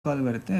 ಕಾಲ್ ಬರುತ್ತೆ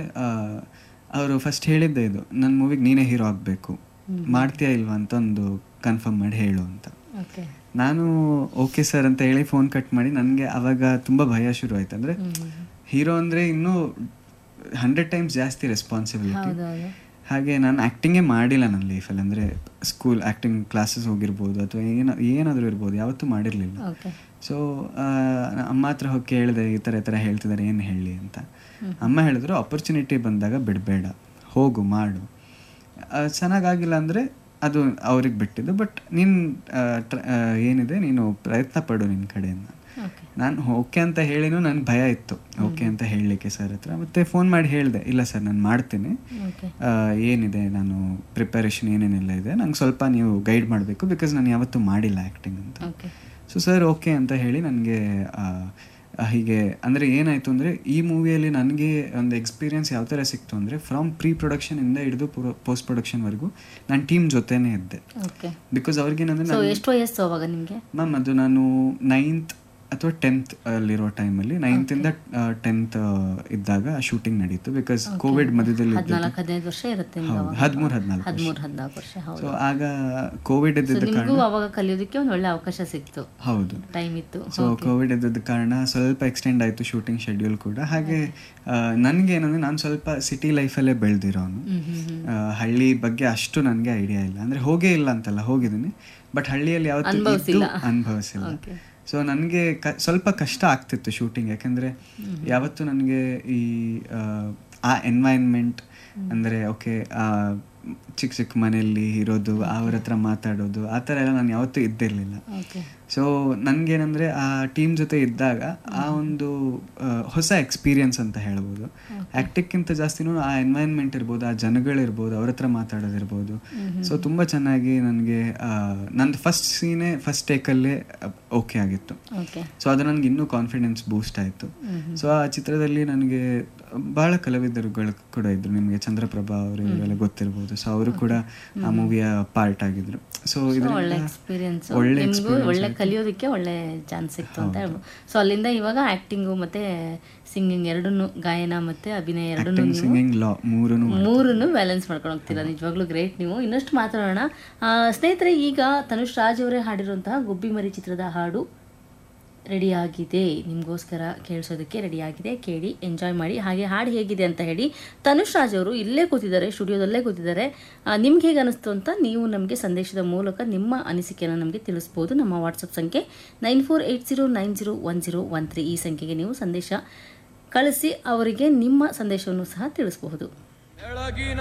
ಅವರು ಫಸ್ಟ್ ಹೇಳಿದ್ದೆ ಇದು ನನ್ನ ಮೂವಿಗೆ ನೀನೇ ಹೀರೋ ಆಗಬೇಕು ಮಾಡ್ತೀಯಾ ಇಲ್ವಾ ಅಂತ ಒಂದು ಕನ್ಫರ್ಮ್ ಮಾಡಿ ಹೇಳು ಅಂತ ಓಕೆ ನಾನು ಓಕೆ ಸರ್ ಅಂತ ಹೇಳಿ ಫೋನ್ ಕಟ್ ಮಾಡಿ ನನಗೆ ಅವಾಗ ತುಂಬ ಭಯ ಶುರು ಆಯ್ತು ಅಂದರೆ ಹೀರೋ ಅಂದರೆ ಇನ್ನೂ ಹಂಡ್ರೆಡ್ ಟೈಮ್ಸ್ ಜಾಸ್ತಿ ರೆಸ್ಪಾನ್ಸಿಬಿಲಿಟಿ ಹೌದೌದು ಹಾಗೆ ನಾನು ಆ್ಯಕ್ಟಿಂಗೇ ಮಾಡಿಲ್ಲ ನನ್ನ ಲೈಫಲ್ಲಿ ಅಂದರೆ ಸ್ಕೂಲ್ ಆ್ಯಕ್ಟಿಂಗ್ ಕ್ಲಾಸಸ್ ಹೋಗಿರ್ಬೋದು ಅಥವಾ ಏನ ಏನಾದರೂ ಇರ್ಬೋದು ಯಾವತ್ತೂ ಮಾಡಿರಲಿಲ್ಲ ಓಕೆ ಸೊ ಅಮ್ಮ ಹತ್ರ ಹೋಗಿ ಕೇಳಿದೆ ಈ ಥರ ಈ ಥರ ಹೇಳ್ತಿದ್ದಾರೆ ಏನು ಹೇಳಿ ಅಂತ ಅಮ್ಮ ಹೇಳಿದ್ರು ಆಪರ್ಚುನಿಟಿ ಬಂದಾಗ ಬಿಡಬೇಡ ಹೋಗು ಮಾಡು ಚೆನ್ನಾಗಾಗಿಲ್ಲ ಅಂದರೆ ಅದು ಅವ್ರಿಗೆ ಬಿಟ್ಟಿದ್ದು ಬಟ್ ನೀನು ಏನಿದೆ ನೀನು ಪ್ರಯತ್ನ ಪಡು ನಿನ್ನ ಕಡೆಯಿಂದ ಓಕೆ ನಾನು ಓಕೆ ಅಂತ ಹೇಳಿನೂ ನನಗೆ ಭಯ ಇತ್ತು ಓಕೆ ಅಂತ ಹೇಳಲಿಕ್ಕೆ ಸರ್ ಹತ್ರ ಮತ್ತೆ ಫೋನ್ ಮಾಡಿ ಹೇಳಿದೆ ಇಲ್ಲ ಸರ್ ನಾನು ಮಾಡ್ತೀನಿ ಓಕೆ ಆ, ಏನಿದೆ ನಾನು ಪ್ರಿಪರೇಷನ್ ಏನೇನೆಲ್ಲ ಇದೆ ನಂಗೆ ಸ್ವಲ್ಪ ನೀವು ಗೈಡ್ ಮಾಡಬೇಕು ಬಿಕಾಸ್ ನಾನು ಯಾವತ್ತೂ ಮಾಡಿಲ್ಲ ಆ್ಯಕ್ಟಿಂಗ್ ಅಂತ ಓಕೆ ಸೊ ಸರ್ ಓಕೆ ಅಂತ ಹೇಳಿ ನನಗೆ ಹೀಗೆ ಅಂದರೆ ಏನಾಯಿತು ಅಂದರೆ ಈ ಮೂವಿಯಲ್ಲಿ ನನಗೆ ಒಂದು ಎಕ್ಸ್ಪೀರಿಯನ್ಸ್ ಯಾವ ಥರ ಸಿಕ್ತು ಅಂದರೆ ಫ್ರಮ್ ಪ್ರೀ ಪ್ರೊಡಕ್ಷನಿಂದ ಹಿಡಿದು ಪೋಸ್ಟ್ ಪ್ರೊಡಕ್ಷನ್ವರೆಗೂ ನಾನು ಟೀಮ್ ಜೊತೆನೇ ಇದ್ದೆ ಓಕೆ ಬಿಕಾಸ್ ಅವ್ರಿಗೇನಂದ್ರೆ ಸೊ ನಾನು ಎಷ್ಟು ವಯಸ್ಸು ಅವಾಗ ನಿಮಗೆ ಮ್ಯಾಮ್ ಅದು ನಾನು ನೈನ್ತ್ ಅಥವಾ ಟೆಂತ್ ಅಲ್ಲಿರೋ ಟೈಮಲ್ಲಿ ನೈನ್ತಿಂದ ಟೆಂತ್ ಇದ್ದಾಗ ಶೂಟಿಂಗ್ ನಡೀತು ಬಿಕಾಸ್ ಕೋವಿಡ್ ಮಧ್ಯದಲ್ಲಿ ಇದ್ದದ್ದು. ಹದಿನಾಲ್ಕು ಹದಿನೈದು ವರ್ಷ ಇರುತ್ತೆ ನಿಮ್ಗೆ ಹೌದು ಅವಾಗ ಹದಿಮೂರು ಹದಿನಾಲ್ಕು ಹದಿಮೂರು ಹದಿನಾಲ್ಕು ವರ್ಷ ಹೌದು ಸೊ ಆಗ ಕೋವಿಡ್ ಸೊ ಇದ್ದಿದ್ದ ನಿಮಗೂ ಕಾರಣ ಅವಾಗ ಕಲಿಯೋದಕ್ಕೆ ಒಂದು ಒಳ್ಳೆ ಅವಕಾಶ ಸಿಕ್ತು ಹೌದು ಟೈಮ್ ಇತ್ತು ಸೊ ಕೋವಿಡ್ ಇದ್ದದ ಕಾರಣ ಸ್ವಲ್ಪ ಎಕ್ಸ್ಟೆಂಡ್ ಆಯಿತು ಶೂಟಿಂಗ್ ಶೆಡ್ಯೂಲ್ ಕೂಡ ಹಾಗೆ ನನಗೆ ಏನಂದರೆ ನಾನು ಸ್ವಲ್ಪ ಸಿಟಿ ಲೈಫಲ್ಲೇ ಬೆಳೆದಿರೋನು ಹ್ಮ್ ಹ್ಮ್ ಹ್ಮ್ ಹಳ್ಳಿ ಬಗ್ಗೆ ಅಷ್ಟು ನನಗೆ ಐಡಿಯಾ ಇಲ್ಲ ಅಂದರೆ ಹೋಗೇ ಇಲ್ಲ ಅಂತಲ್ಲ ಹೋಗಿದ್ದೀನಿ ಬಟ್ ಹಳ್ಳಿಯಲ್ಲಿ ಯಾವತ್ತೂ ಇದ್ದು ಅನುಭವ್ಸಿಲ್ಲ. ಅನುಭವಿಸಿಲ್ಲ ಓಕೆ ಸೊ ನನಗೆ ಕ ಸ್ವಲ್ಪ ಕಷ್ಟ ಆಗ್ತಿತ್ತು ಶೂಟಿಂಗ್ ಯಾಕೆಂದರೆ ಯಾವತ್ತು ನನಗೆ ಈ ಆ, ಆ ಎನ್ವೈರ್ನ್ಮೆಂಟ್ ಅಂದರೆ ಓಕೆ ಚಿಕ್ಕ ಚಿಕ್ಕ ಮನೆಯಲ್ಲಿ ಇರೋದು ಅವ್ರ ಹತ್ರ ಮಾತಾಡೋದು ಆ ಥರ ಎಲ್ಲ ನಾನು ಯಾವತ್ತೂ ಇದ್ದಿರಲಿಲ್ಲ ಓಕೆ ಸೊ ನನಗೇನಂದರೆ ಆ ಟೀಮ್ ಜೊತೆ ಇದ್ದಾಗ ಆ ಒಂದು ಆ, ಹೊಸ ಎಕ್ಸ್ಪೀರಿಯನ್ಸ್ ಅಂತ ಹೇಳ್ಬೋದು ಆ್ಯಕ್ಟಿಕ್ಕಿಂತ ಜಾಸ್ತಿನೂ ಆ ಎನ್ವೈರ್ನ್ಮೆಂಟ್ ಇರ್ಬೋದು ಆ ಜನಗಳಿರ್ಬೋದು ಅವ್ರ ಹತ್ರ ಮಾತಾಡೋದಿರ್ಬೋದು ಸೊ ತುಂಬ ಚೆನ್ನಾಗಿ ನನಗೆ ನಂದು ಫಸ್ಟ್ ಸೀನೇ ಫಸ್ಟ್ ಟೇಕಲ್ಲೇ ಓಕೆ ಆಗಿತ್ತು ಓಕೆ ಸೊ ಅದು ನನಗೆ ಇನ್ನೂ ಕಾನ್ಫಿಡೆನ್ಸ್ ಬೂಸ್ಟ್ ಆಯಿತು ಸೊ ಆ ಚಿತ್ರದಲ್ಲಿ ನನಗೆ ಭಾಳ ಕಲಾವಿದರುಗಳು ಕೂಡ ಇದ್ರು ನಿಮಗೆ ಚಂದ್ರಪ್ರಭಾ ಅವರು ಇವರೆಲ್ಲ ಗೊತ್ತಿರ್ಬೋದು ಸೊ ಅವರು ಕೂಡ ಆ ಮೂವಿಯ ಪಾರ್ಟ್ ಆಗಿದ್ರು ಸೊ ಒಳ್ಳೆ ಇದರಿಂದ ಎಕ್ಸ್ಪೀರಿಯನ್ಸ್ ಒಳ್ಳೆ ನಿಮಗೂ experience ಒಳ್ಳೆ ಆಯ್ತು. ಕಲಿಯೋದಕ್ಕೆ ಒಳ್ಳೆ ಚಾನ್ಸ್ ಸಿಕ್ತು ಅಂತ ಹೇಳ್ಬೋದು ಸೊ ಅಲ್ಲಿಂದ ಇವಾಗ ಆಕ್ಟಿಂಗು ಮತ್ತೆ ಸಿಂಗಿಂಗ್ ಎರಡನ್ನೂ ಗಾಯನ ಮತ್ತೆ ಅಭಿನಯ ಎರಡನ್ನೂ ಆಕ್ಟಿಂಗ್ ನೀವು ಸಿಂಗಿಂಗ್ ಲಾ ಮೂರನ್ನು ಮೂರನ್ನು ಬ್ಯಾಲೆನ್ಸ್ ಮಾಡ್ಕೊಂಡು ಹೋಗ್ತೀರಾ ನಿಜವಾಗ್ಲೂ ಗ್ರೇಟ್ ನೀವು ಇನ್ನಷ್ಟು ಮಾತಾಡೋಣ ಆ, ಸ್ನೇಹಿತರೆ ಈಗ ತನುಷ್ ರಾಜ್ ಅವರೇ ಹಾಡಿರುವಂತಹ ಗುಬ್ಬಿ ಮರಿ ಚಿತ್ರದ ಹಾಡು ರೆಡಿಯಾಗಿದೆ ನಿಮಗೋಸ್ಕರ ಕೇಳಿಸೋದಕ್ಕೆ ರೆಡಿಯಾಗಿದೆ ಕೇಳಿ ಎಂಜಾಯ್ ಮಾಡಿ ಹಾಗೆ ಹಾಡು ಹೇಗಿದೆ ಅಂತ ಹೇಳಿ ತನುಷ್ ರಾಜ್ ಅವರು ಇಲ್ಲೇ ಕೂತಿದ್ದಾರೆ ಸ್ಟುಡಿಯೋದಲ್ಲೇ ಕೂತಿದ್ದಾರೆ ಆ, ನಿಮ್ಗೆ ಹೇಗೆ ಅನಿಸ್ತು ಅಂತ ನೀವು ನಮಗೆ ಸಂದೇಶದ ಮೂಲಕ ನಿಮ್ಮ ಅನಿಸಿಕೆಯನ್ನು ನಮಗೆ ತಿಳಿಸ್ಬೋದು ನಮ್ಮ ವಾಟ್ಸಪ್ ಸಂಖ್ಯೆ nine four eight zero nine zero one zero one three ಈ ಸಂಖ್ಯೆಗೆ ನೀವು ಸಂದೇಶ ಕಳಿಸಿ ಅವರಿಗೆ ನಿಮ್ಮ ಸಂದೇಶವನ್ನು ಸಹ ತಿಳಿಸಬಹುದು